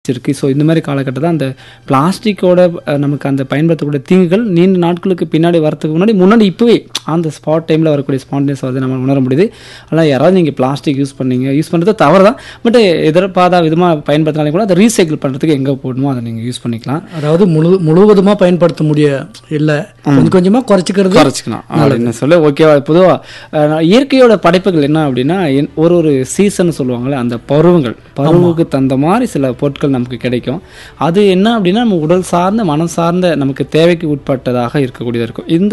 இருக்கு ஸோ இந்த மாதிரி காலகட்டத்தில் அந்த பிளாஸ்டிக்கோட அஹ், நமக்கு அந்த பயன்படுத்தக்கூடிய தீங்குகள் நீண்ட நாட்களுக்கு பின்னாடி வரதுக்கு முன்னாடி முன்னாடி இப்போவே அந்த ஸ்பாட் டைமில் வரக்கூடிய ஸ்பான்டேஸ் வந்து நம்ம உணர முடியுது ஆனால் யாராவது நீங்கள் பிளாஸ்டிக் யூஸ் பண்ணீங்க யூஸ் பண்ணுறது தவறு தான் பட் எதிர்பாராத விதமாக பயன்படுத்தினாலும் கூட அதை ரீசைக்கிள் பண்ணுறதுக்கு எங்கே போடணுமோ அதை நீங்கள் யூஸ் பண்ணிக்கலாம் அதாவது முழு முழுவதுமாக பயன்படுத்த முடிய இல்லை கொஞ்சம் கொஞ்சமாக குறைச்சிக்கிறது குறைச்சிக்கலாம் அப்படின்னு சொல்லி ஓகேவா பொதுவாக இயற்கையோட படைப்புகள் என்ன அப்படின்னா என்- ஒரு ஒரு சீசன் சொல்லுவாங்கல்ல அந்த பருவங்கள் பருவுக்கு தகுந்த மாதிரி சில பொருட்கள் நமக்கு கிடைக்கும் அது என்ன அப்படின்னா நம்ம உடல் சார்ந்த மனம் சார்ந்த நமக்கு தேவைக்கு உட்பட்டதாக இருக்கக்கூடியதாக இருக்கும் இந்த